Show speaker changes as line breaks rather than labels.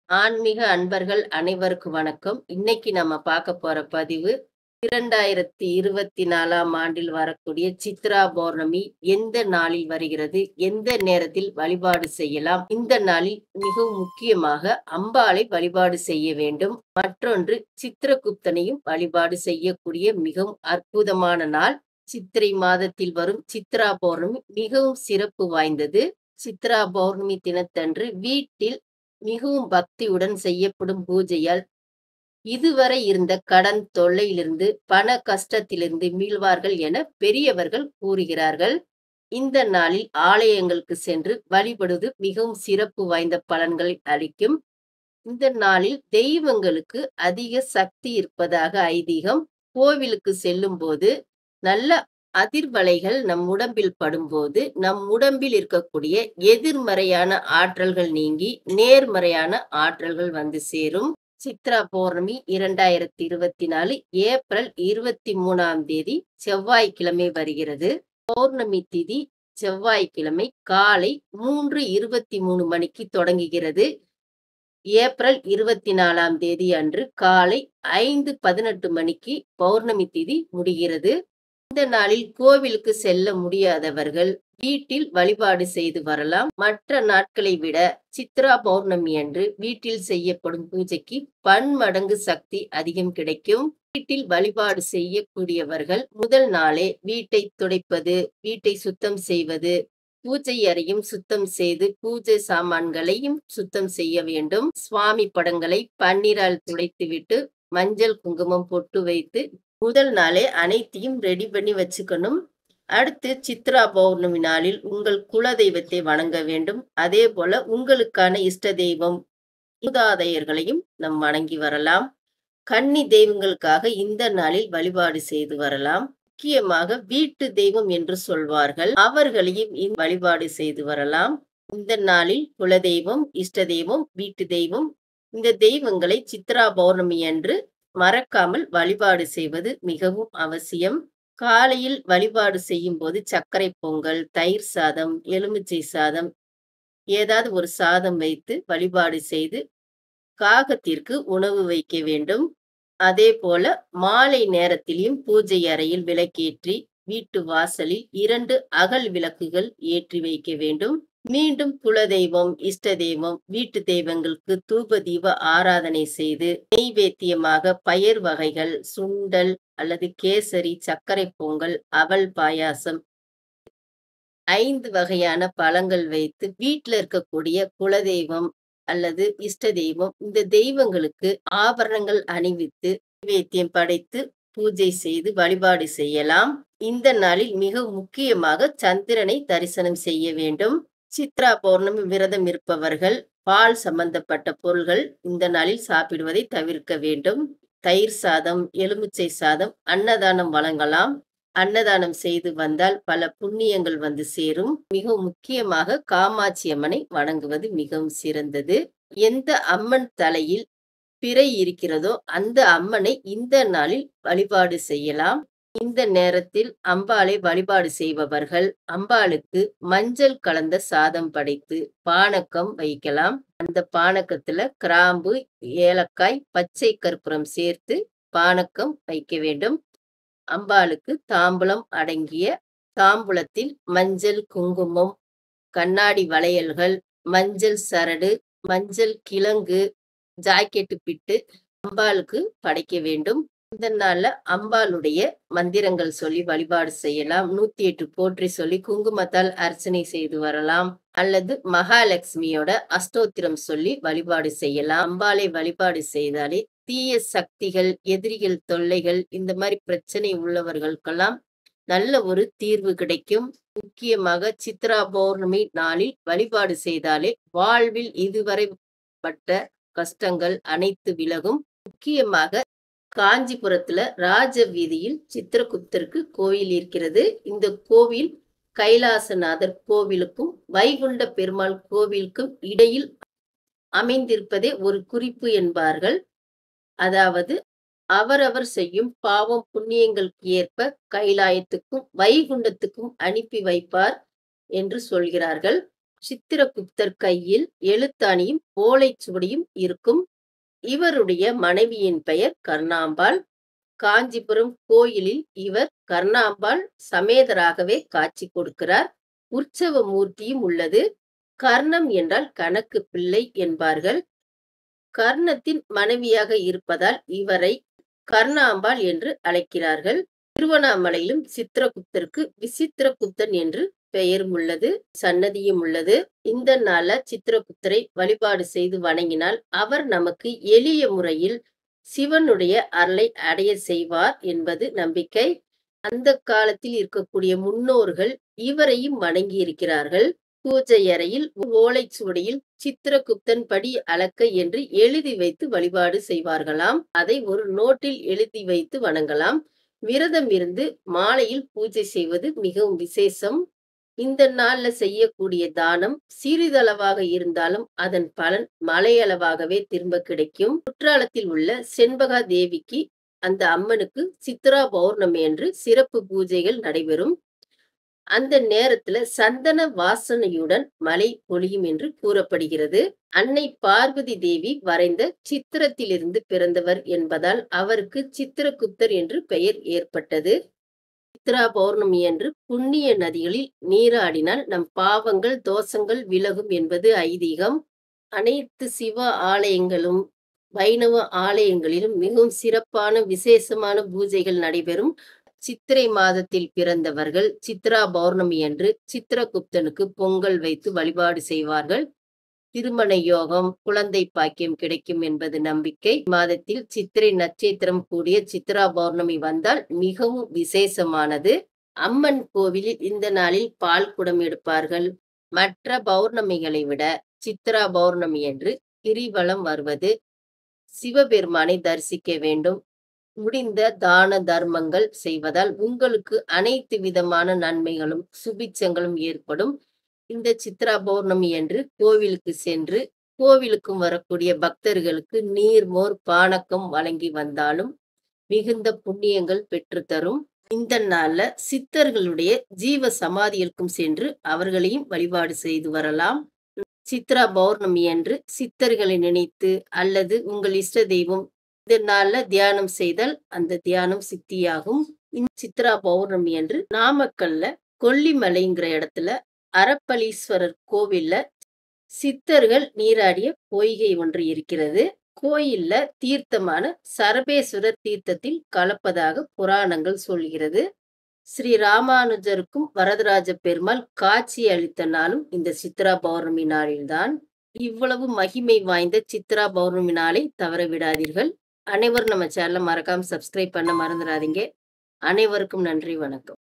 ஆன்மீக அன்பர்கள் அனைவருக்கும் வணக்கம். இன்னைக்கு நம்ம பார்க்க போற பதிவு 2024ஆம் ஆண்டில் வரக்கூடிய சித்ரா பௌர்ணமி எந்த நாளில் வருகிறது? எந்த நேரத்தில் வழிபாடு செய்யலாம்? இந்த நாளில் மிகவும் முக்கியமாக அம்பாளை வழிபாடு செய்ய வேண்டும். மற்றொன்று சித்திரகுப்தனையும் வழிபாடு செய்யக்கூடிய மிகவும் அற்புதமான நாள். சித்திரை மாதத்தில் வரும் சித்ரா பௌர்ணமி மிகவும் சிறப்பு வாய்ந்தது. சித்ரா பௌர்ணமி தினத்தன்று வீட்டில் மிகவும் பக்தியுடன் செய்யப்படும் பூஜையால் இதுவரை இருந்த கடன் தொல்லையிலிருந்து பண கஷ்டத்திலிருந்து மீள்வார்கள் என பெரியவர்கள் கூறுகிறார்கள். இந்த நாளில் ஆலயங்களுக்கு சென்று வழிபடுவது மிகவும் சிறப்பு வாய்ந்த பலன்களை அளிக்கும். இந்த நாளில் தெய்வங்களுக்கு அதிக சக்தி இருப்பதாக ஐதீகம். கோவிலுக்கு செல்லும்போது நல்ல அதிர்வலைகள் நம் உடம்பில் படும்போது நம் உடம்பில் இருக்கக்கூடிய எதிர்மறையான ஆற்றல்கள் நீங்கி நேர்மறையான ஆற்றல்கள் வந்து சேரும். சித்ரா பௌர்ணமி 2024 ஏப்ரல் 23ஆம் தேதி செவ்வாய்க்கிழமை வருகிறது. பௌர்ணமி திதி செவ்வாய்க்கிழமை காலை 3:23 மணிக்கு தொடங்குகிறது. ஏப்ரல் 24ஆம் தேதி அன்று காலை 5:18 மணிக்கு பௌர்ணமி திதி முடிகிறது. இந்த நாளில் கோவிலுக்கு செல்ல முடியாதவர்கள் வீட்டில் வழிபாடு செய்து வரலாம். மற்ற நாட்களை விட சித்ரா பௌர்ணமி அன்று வீட்டில் செய்யப்படும் பூஜைக்கு பன்மடங்கு சக்தி அதிகம் கிடைக்கும். வீட்டில் வழிபாடு செய்யக்கூடியவர்கள் முதல் நாளே வீட்டை துடைப்பது, வீட்டை சுத்தம் செய்வது, பூஜை அறையும் சுத்தம் செய்து பூஜை சாமான்களையும் சுத்தம் செய்ய வேண்டும். சுவாமி படங்களை பன்னீரால் துடைத்துவிட்டு மஞ்சள் குங்குமம் பொட்டு வைத்து முதல் நாளே அனைத்தையும் ரெடி பண்ணி வச்சுக்கணும். அடுத்து சித்ரா பௌர்ணமி நாளில் உங்கள் குலதெய்வத்தை வணங்க வேண்டும். அதே போல உங்களுக்கான இஷ்ட தெய்வம் மூதாதையர்களையும் நாம் வணங்கி வரலாம். கன்னி தெய்வங்களுக்காக இந்த நாளில் வழிபாடு செய்து வரலாம். முக்கியமாக வீட்டு தெய்வம் என்று சொல்வார்கள். அவர்களையும் இந் வழிபாடு செய்து வரலாம். இந்த நாளில் குலதெய்வம், இஷ்ட தெய்வம், வீட்டு தெய்வம் இந்த தெய்வங்களை சித்ரா பௌர்ணமி அன்று மறக்காமல் வழிபாடு செய்வது மிகவும் அவசியம். காலையில் வழிபாடு செய்யும்போது சர்க்கரை பொங்கல், தயிர் சாதம், எலுமிச்சை சாதம் ஏதாவது ஒரு சாதம் வைத்து வழிபாடு செய்து காகத்திற்கு உணவு வைக்க வேண்டும். அதே போல மாலை நேரத்திலும் பூஜை அறையில் விளக்கேற்றி வீட்டு வாசலில் 2 அகல் விளக்குகள் ஏற்றி வைக்க வேண்டும். மீண்டும் குலதெய்வம், இஷ்ட தெய்வம், வீட்டு தெய்வங்களுக்கு தூப தீப ஆராதனை செய்து நெய்வேத்தியமாக பயறு வகைகள், சுண்டல் அல்லது கேசரி, சர்க்கரை பொங்கல், அவல் பாயாசம் 5 வகையான பழங்கள் வைத்து வீட்ல இருக்கக்கூடிய குலதெய்வம் அல்லது இஷ்ட தெய்வம் இந்த தெய்வங்களுக்கு ஆபரணங்கள் அணிவித்து நைவேத்தியம் படைத்து பூஜை செய்து வழிபாடு செய்யலாம். இந்த நாளில் மிக முக்கியமாக சந்திரனை தரிசனம் செய்ய வேண்டும். சித்ரா பௌர்ணமி விரதம் இருப்பவர்கள் பால் சம்பந்தப்பட்ட பொருள்கள் இந்த நாளில் சாப்பிடுவதை தவிர்க்க வேண்டும். தயிர் சாதம், எலுமிச்சை சாதம் அன்னதானம் வழங்கலாம். அன்னதானம் செய்து வந்தால் பல புண்ணியங்கள் வந்து சேரும். மிக முக்கியமாக காமாட்சி அம்மனை வணங்குவது மிகவும் சிறந்தது. எந்த அம்மன் தலையில் பிறை இருக்கிறதோ அந்த அம்மனை இந்த நாளில் வழிபாடு செய்யலாம். இந்த நேரத்தில் அம்பாளை வழிபாடு செய்பவர்கள் அம்பாளுக்கு மஞ்சள் கலந்த சாதம் படைத்து பானகம் வைக்கலாம். அந்த பானகத்துல கிராம்பு, ஏலக்காய், பச்சை கற்பூரம் சேர்த்து பானகம் வைக்க வேண்டும். அம்பாளுக்கு தாம்பூலம் அடங்கிய தாம்பூலத்தில் மஞ்சள், குங்குமம், கண்ணாடி வளையல்கள், மஞ்சள் சரடு, மஞ்சள் கிழங்கு, ஜாக்கெட்டு பிட்டு அம்பாளுக்கு படைக்க வேண்டும். இந்த நாள்ல அம்பாளுடைய மந்திரங்கள் சொல்லி வழிபாடு செய்யலாம். 108 போற்றி சொல்லி குங்குமத்தால் அர்ச்சனை செய்து வரலாம். அல்லது மகாலட்சுமியோட அஷ்டோத்திரம் சொல்லி வழிபாடு செய்யலாம். அம்பாளை வழிபாடு செய்தாலே தீய சக்திகள், எதிரிகள் தொல்லைகள் இந்த மாதிரி பிரச்சனை உள்ளவர்களுக்கெல்லாம் நல்ல ஒரு தீர்வு கிடைக்கும். முக்கியமாக சித்ரா பௌர்ணமி நாளில் வழிபாடு செய்தாலே வாழ்வில் இதுவரை பட்ட கஷ்டங்கள் அனைத்து விலகும். முக்கியமாக காஞ்சிபுரத்துல ராஜ வீதியில் சித்திரகுப்தருக்கு கோயில் இருக்கிறது. இந்த கோவில் கைலாசநாதர் கோவிலுக்கும் வைகுண்ட பெருமாள் கோவிலுக்கும் இடையில் அமைந்திருப்பதே ஒரு குறிப்பு என்பார்கள். அதாவது அவரவர் செய்யும் பாவம் புண்ணியங்களுக்கு ஏற்ப கைலாயத்துக்கும், வைகுண்டத்துக்கும் அனுப்பி வைப்பார் என்று சொல்கிறார்கள். சித்திரகுப்தர் கையில் எழுத்தாணியும் ஓலைச்சுவடியும் இருக்கும் இவருடைய மனைவியின் பெயர் கர்ணாம்பாள் காஞ்சிபுரம் கோயிலில் இவர் கர்ணாம்பாள் சமேதராகவே காட்சி கொடுக்கிறார் உற்சவ மூர்த்தியும் உள்ளது கர்ணம் என்றால் கணக்கு பிள்ளை என்பார்கள் கர்ணத்தின் மனைவியாக இருப்பதால் இவரை கர்ணாம்பாள் என்று அழைக்கிறார்கள் திருவண்ணாமலையிலும் சித்திரகுப்தருக்கு விசித்திரகுப்தன் என்று பெயரும் உள்ளது சன்னதியும் உள்ளது இந்த நாள சித்திரகுப்தரை வழிபாடு செய்து வணங்கினால் அவர் நமக்கு எளிய முறையில் சிவனுடைய அருளை அடைய செய்வார் என்பது நம்பிக்கை அந்த காலத்தில் இருக்கக்கூடிய முன்னோர்கள் இவரையும் வணங்கி இருக்கிறார்கள் பூஜை அறையில் ஓலைச்சுவடியில் சித்திரகுப்தன் படி அளக்க என்று எழுதி வைத்து வழிபாடு செய்வார்களாம் அதை ஒரு நோட்டில் எழுதி வைத்து வணங்கலாம் விரதம் இருந்து மாலையில் பூஜை செய்வது மிகவும் விசேஷம் இந்த நாள்ல செய்யக்கூடிய தானம் சிறிதளவாக இருந்தாலும் அதன் பலன் மலையளவாகவே திரும்ப கிடைக்கும் குற்றாலத்தில் உள்ள செண்பகா தேவிக்கு அந்த அம்மனுக்கு சித்ரா பௌர்ணமி என்று சிறப்பு பூஜைகள் நடைபெறும் அந்த நேரத்துல சந்தன வாசனையுடன் மழை பொழியும் என்று கூறப்படுகிறது அன்னை பார்வதி தேவி வரைந்த சித்திரத்திலிருந்து பிறந்தவர் என்பதால் அவருக்கு சித்திரகுப்தர் என்று பெயர் ஏற்பட்டது சித்ரா பௌர்ணமி அன்று புண்ணிய நதிகளில் நீராடினால் நம் பாவங்கள் தோஷங்கள் விலகும் என்பது ஐதீகம் அனைத்து சிவ ஆலயங்களும் வைணவ ஆலயங்களிலும் மிகவும் சிறப்பான விசேஷமான பூஜைகள் நடைபெறும் சித்திரை மாதத்தில் பிறந்தவர்கள் சித்ரா பௌர்ணமி அன்று சித்திரகுப்தனுக்கு பொங்கல் வைத்து வழிபாடு செய்வார்கள் திருமண யோகம் குழந்தை பாக்கியம் கிடைக்கும் என்பது நம்பிக்கை மாதத்தில் சித்திரை நட்சத்திரம் கூடிய சித்ரா பௌர்ணமி வந்தால் மிகவும் விசேஷமானது அம்மன் கோவிலில் இந்த நாளில் பால் குடம் எடுப்பார்கள் மற்ற பௌர்ணமிகளை விட சித்ரா பௌர்ணமி என்று கிரிவலம் வருவது சிவபெருமானை தரிசிக்க வேண்டும் முடிந்த தான தர்மங்கள் செய்வதால் உங்களுக்கு அனைத்து விதமான நன்மைகளும் சுபிச்சங்களும் ஏற்படும் இந்த சித்ரா பௌர்ணமி என்று கோவிலுக்கு சென்று கோவிலுக்கும் வரக்கூடிய பக்தர்களுக்கு நீர் மோர் பானக்கம் வழங்கி வந்தாலும் மிகுந்த புண்ணியங்கள் பெற்றுத்தரும் இந்த நாள்ல சித்தர்களுடைய ஜீவ சமாதிகளுக்கும் சென்று அவர்களையும் வழிபாடு செய்து வரலாம் சித்ரா பௌர்ணமி அன்று சித்தர்களை நினைத்து அல்லது உங்கள் இஷ்ட தெய்வம் இந்த நாள்ல தியானம் செய்தால் அந்த தியானம் சித்தியாகும் சித்ரா பௌர்ணமி அன்று நாமக்கல்ல கொல்லிமலைங்கிற இடத்துல அரப்பளீஸ்வரர் கோவில்ல சித்தர்கள் நீராடிய பொய்கை ஒன்று இருக்கிறது கோயில்ல தீர்த்தமான சரபேஸ்வரர் தீர்த்தத்தில் கலப்பதாக புராணங்கள் சொல்கிறது ஸ்ரீ ராமானுஜருக்கும் வரதராஜ பெருமாள் காட்சி அளித்த நாளும் இந்த சித்ரா பௌர்ணமி நாளில்தான் இவ்வளவு மகிமை வாய்ந்த சித்ரா பௌர்ணமி நாளை தவற விடாதீர்கள் அனைவரும் நம்ம சேனலை மறக்காம சப்ஸ்கிரைப் பண்ண மறந்துடாதீங்க அனைவருக்கும் நன்றி வணக்கம்